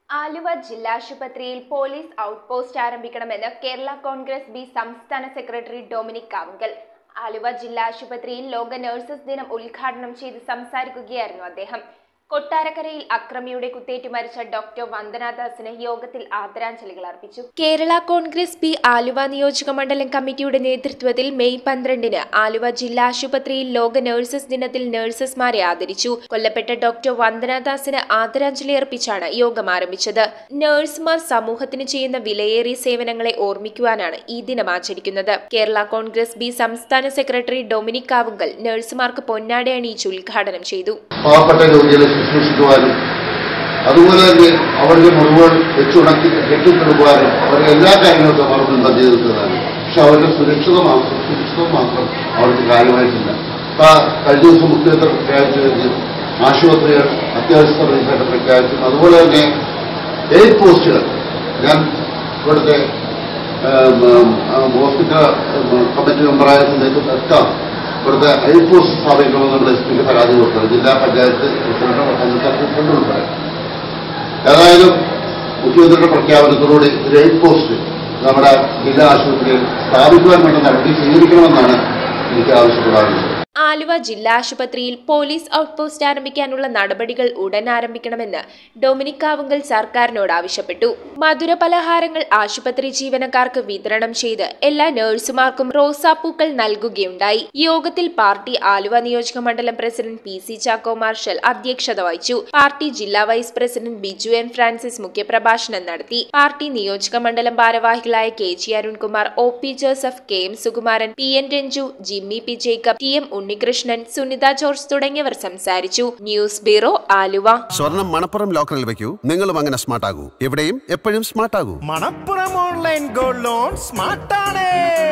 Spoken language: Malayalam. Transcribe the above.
ആലുവ ജില്ലാശുപത്രിയിൽ പോലീസ് ഔട്ട് പോസ്റ്റ് ആരംഭിക്കണമെന്ന് കേരള കോൺഗ്രസ് ബി സംസ്ഥാന സെക്രട്ടറി ഡൊമിനിക് കാവുങ്കൽ ആലുവ ജില്ലാ ആശുപത്രിയിൽ ലോക നഴ്സസ് ദിനം ഉദ്ഘാടനം ചെയ്ത് സംസാരിക്കുകയായിരുന്നു അദ്ദേഹം കൊട്ടാരക്കരയിൽ അക്രമിയുടെ കുത്തേറ്റ് മരിച്ച ഡോക്ടർ വന്ദനാദാസിന് യോഗത്തിൽ ആദരാഞ്ജലികൾ അർപ്പിച്ചു കേരള കോൺഗ്രസ് ബി ആലുവ നിയോജക മണ്ഡലം കമ്മിറ്റിയുടെ നേതൃത്വത്തിൽ മെയ് പന്ത്രണ്ടിന് ആലുവ ജില്ലാ ആശുപത്രിയിൽ ലോക നഴ്സസ് ദിനത്തിൽ നഴ്സസ്മാരെ ആദരിച്ചു കൊല്ലപ്പെട്ട ഡോക്ടർ വന്ദനാദാസിന് ആദരാഞ്ജലി അർപ്പിച്ചാണ് യോഗം ആരംഭിച്ചത് നഴ്സുമാർ സമൂഹത്തിന് ചെയ്യുന്ന വിലയേറിയ സേവനങ്ങളെ ഓർമ്മിക്കുവാനാണ് ഈ ദിനം ആചരിക്കുന്നത് കേരള കോൺഗ്രസ് ബി സംസ്ഥാന സെക്രട്ടറി ഡൊമിനിക് കാവുങ്കൽ നഴ്സുമാർക്ക് പൊന്നാട അണിയിച്ച് ഉദ്ഘാടനം ചെയ്തു പാവപ്പെട്ട രോഗികളെ ശുശ്രൂഷിക്കുവാനും അതുപോലെ തന്നെ അവരുടെ മുറിവുകൾ വെച്ചുണക്കി കെട്ടിക്കൊടുക്കുവാനും അവരുടെ എല്ലാ കാര്യങ്ങൾക്കും അവർ മുൻപ് ചെയ്തു നിൽക്കുന്നതാണ് പക്ഷെ അവരുടെ സുരക്ഷിതം മാത്രം സുരക്ഷിതം മാത്രം അവർക്ക് കാര്യമായിട്ടില്ല ആ കഴിഞ്ഞ ദിവസം മുഖ്യമന്ത്രി പ്രഖ്യാപിച്ചു കഴിഞ്ഞ് ആശുപത്രികൾ അത്യാവശ്യ സർവീസായിട്ട് പ്രഖ്യാപിച്ചു അതുപോലെ തന്നെ എയ്ഡ് പോസ്റ്റുകൾ ഞാൻ ഇവിടുത്തെ ഏം, ഏം, ആ, ഹോസ്പിറ്റൽ ഏം, കമ്മിറ്റി മെമ്പറായ സമയത്ത് ഇവിടുത്തെ എയ്ഡ് പോസ്റ്റ് സ്ഥാപിക്കണമെന്ന് നമ്മുടെ എസ് പിക്ക് പരാതി കൊടുത്തത് ജില്ലാ പഞ്ചായത്ത് പ്രസിഡന്റ് പഞ്ചായത്ത് പ്രസിഡന്റ് ഉൾപ്പെടെ ഏതായാലും മുഖ്യമന്ത്രിയുടെ പ്രഖ്യാപനത്തോടുകൂടി ഒരു എയ്ഡ് പോസ്റ്റ് നമ്മുടെ ജില്ലാ ആശുപത്രിയിൽ സ്ഥാപിക്കുവാൻ വേണ്ട നടപടി സ്വീകരിക്കണമെന്നാണ് എനിക്ക് ആവശ്യപ്പെടാറുള്ളത് ആലുവ ജില്ലാ ആശുപത്രിയിൽ പോലീസ് ഔട്ട് പോസ്റ്റ് ആരംഭിക്കാനുള്ള നടപടികൾ ഉടൻ ആരംഭിക്കണമെന്ന് ഡൊമിനിക് കാവുങ്കൽ സർക്കാരിനോട് ആവശ്യപ്പെട്ടു മധുര പലഹാരങ്ങൾ ആശുപത്രി ജീവനക്കാർക്ക് വിതരണം ചെയ്ത് എല്ലാ നഴ്സുമാർക്കും റോസാപ്പൂക്കൾ നൽകുകയുണ്ടായി യോഗത്തിൽ പാർട്ടി ആലുവ നിയോജക മണ്ഡലം president P C Chacko Marshal അധ്യക്ഷത വഹിച്ചു പാർട്ടി ജില്ലാ vice president Biju N Francis മുഖ്യപ്രഭാഷണം നടത്തി പാർട്ടി നിയോജക മണ്ഡലം ഭാരവാഹികളായ K G Arunkumar O P Joseph K M Sukumaran P N Renju Jimmy P Jacob T M Unnikrishnan Sunitha George തുടങ്ങിയവർ സംസാരിച്ചു ന്യൂസ് ബ്യൂറോ ആലുവ സ്വർണം മണപ്പുറം ലോക്കറിൽ വെക്കൂ നിങ്ങളും അങ്ങനെ സ്മാർട്ട് ആകൂ എവിടെയും എപ്പോഴും സ്മാർട്ട് ആകൂ മണപ്പുറം ഓൺലൈൻ ഗോൾഡ് ലോൺ സ്മാർട്ടാണ്